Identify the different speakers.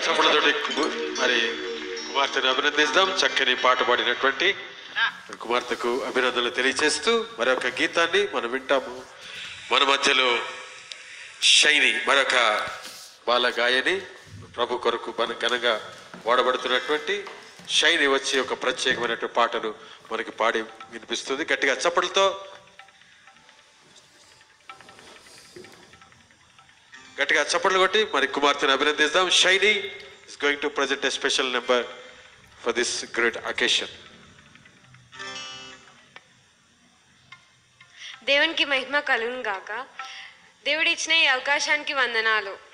Speaker 1: చప్పలతోటి మరి కుమార్తెను అభినందిస్తాం చక్కని పాట పాడినటువంటి కుమార్తెకు అభినందనలు తెలియజేస్తూ మరొక గీతాన్ని మనం వింటాము మన మధ్యలో శైని మరొక బాల గాయని ప్రభు కొరకు మన ఘనంగా వాడబడుతున్నటువంటి శైని వచ్చి ఒక ప్రత్యేకమైనటువంటి పాటను మనకి పాడి వినిపిస్తుంది గట్టిగా చప్పలతో గట్టిగా చప్పట్లు కొట్టి మరి కుమార్తెను అభినందిస్తాం Shiny is going to present a special number for this great occasion
Speaker 2: దేవునికి మహిమ కలుగును గాక దేవుడు ఇచ్చిన ఈ అవకాశానికి వందనాలు